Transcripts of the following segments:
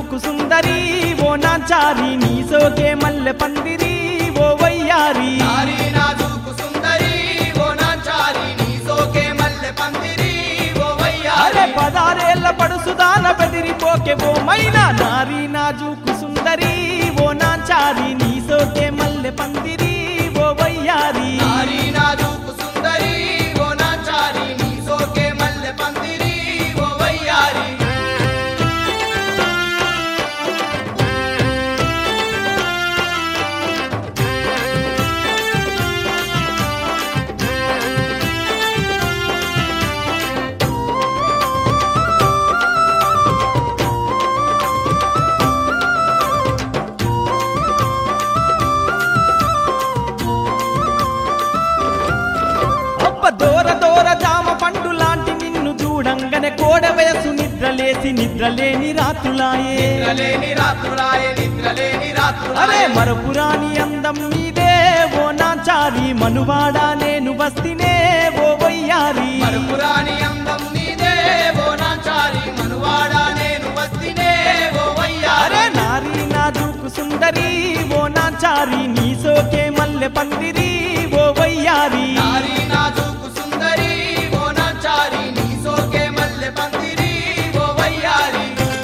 నాజూకు సుందరి ఓ నాచారి నీ సోకే మల్లె పందిరి ఓ వయ్యారి నారీ నాజూకు సుందరి ఓ నాచారి నీ సోకే మల్లె పందిరి ఓ అరే వయ్యారి పదారేళ్ల పడుసుదాన బెదిరిపోకే ఓ మైనా నారీ నాజూకు సుందరి ఓ నాచారి నీ సోకే మల్లె పందిరి ఓ వయ్యారి నారీ నాజూకు సుందరి ఓ నాచారి నీ సోకే మల్లె పందిరి ఓ వయ్యారి అబ్బ దూర దూర జామ పండు లాంటి నిన్ను చూడంగానే కోడ వయసు నిద్రలేసి నిద్రలేని రాత్రులాయే నిద్రలేని రాత్రులాయ నిద్రలేని రాత్రులాయ అరే మరపురాని అందం మీదే ఓ నాచారి మనువాడా నేను బస్తినే ఓ వయ్యారి మరుపురాని అందం నీదే ఓ నాచారి మనువాడా నేను వస్తినే ఓ వయ్యారి అరే నారీ నాజూకు సుందరి ఓ నాచారి నీ సోకే మల్లె పందిరి ఓ వయ్యారి నారీ నాజూకు సుందరి ఓ నాచారి నీ సోకే మల్లె పందిరి ఓ వయ్యారి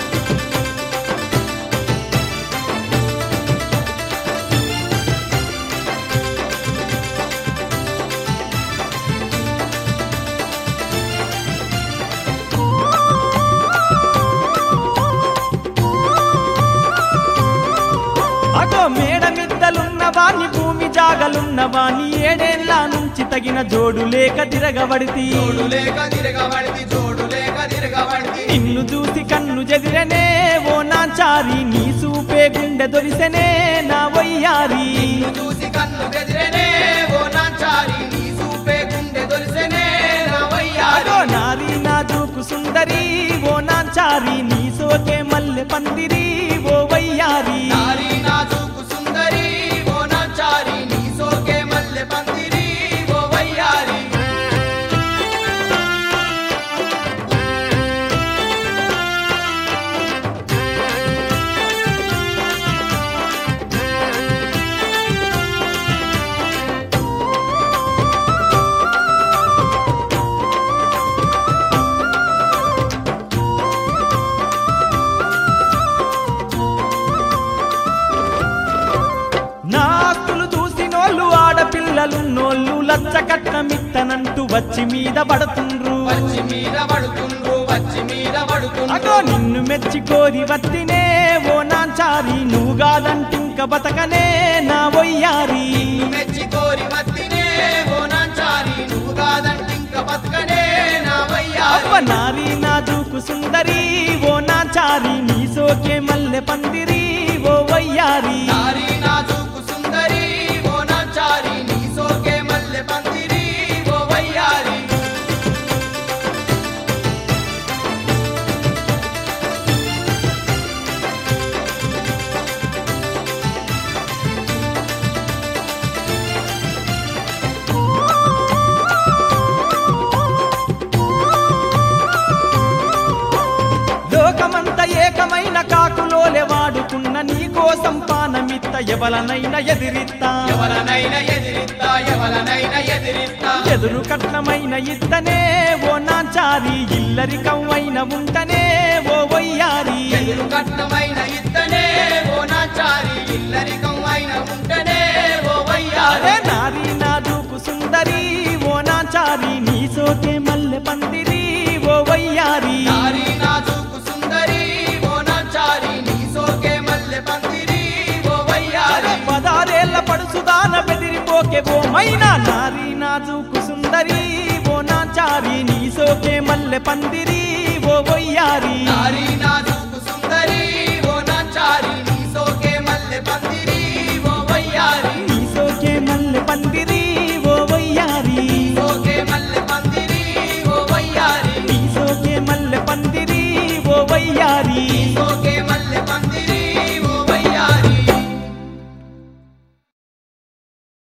అగో మేడ మిద్దలున్న వాణ్ణి భూమి జాగలున్న వాణ్ణి ఏడేళ్ల నుంచి తగిన జోడు లేక తిరగబడితి జోడు లేక తిరగబడితి జోడు లేక తిరగబడితి నిన్ను చూసి కన్ను చెదిరనే ఓ నాచారి నీ సూపే గుండె దొరిసెనే నా వయ్యారి నిన్ను చూసి కన్ను గెదిరెనే ఓ నాచారి నీ సూపే గుండె దొరిసెనే నా వయ్యారి అగో నారీ నాజూకు సుందరి ఓ నాచారి నీ సోకే మల్లె పందిరి ఓ వయ్యారి నారీ నాజూకు సుందరి ఓ నాచారి నీ సోకే మల్లె పందిరి ఓ వయ్యారి నా ఆస్తులు చూసినోళ్ళు ఆడపిల్లలున్నోళ్ళు లచ్చ కట్నమిత్తనంటూ వచ్చి మీద పడుతుండ్రు వచ్చి మీద పడుతుండ్రు వచ్చి మీద పడుతుండ్రు అగో నిన్ను మెచ్చి కోరి వత్తినే ఓ నాచారి నువ్వు కాదంటింక బతకనే నా వయ్యారి మెచ్చి కోరి వత్తినే ఓ నాచారి నువ్వు కాదంటింక బతకనే నా వయ్యారి అవ్వ నారీ నాజూకు సుందరి ఓ నాచారి నీ సోకే మల్లె పందిరి ఓ వయ్యారి నారీ నాజూకు సుందరి ఓ నాచారి నీ సోకే మల్లె పందిరి ఓ వయ్యారి లోకమంత ఏకమైన కాకులోలే వాడుకున్న నీ కోసం పానమిత్త ఎవలనైనా ఎదిరిత్తా ఎవరనైనా ఎదిరిస్తా ఎవరనైనా ఎదిరిస్తా ఎదురు కట్నమైన ఇత్తనే ఓ నాచారి ఇల్లరికమైన ఉంటనే ఓ వయ్యారి ఎదురు కట్నమైన ఇత్తనే ఓ నాచారి ఇల్లరికం అయిన ఉంటనే ఓ అరే వయ్యారే నారీ నాజూకు సుందరి ఓ నాచారి నీ సోకే మల్లె పందిరి ఓ వయ్యారి నారీ నాజూకు సుందరి ఓ నాచారి నీ సోకే మల్లె పందిరి ఓ అరే వయ్యారి పదారేళ్ల పడుసుదాన బెదిరిపోకే ఓ మైనా నారీ నాజూకు సుందరి ఓ నాచారి నీ సోకే మల్లె పందిరి ఓ వయ్యారి నారీ నాజూకు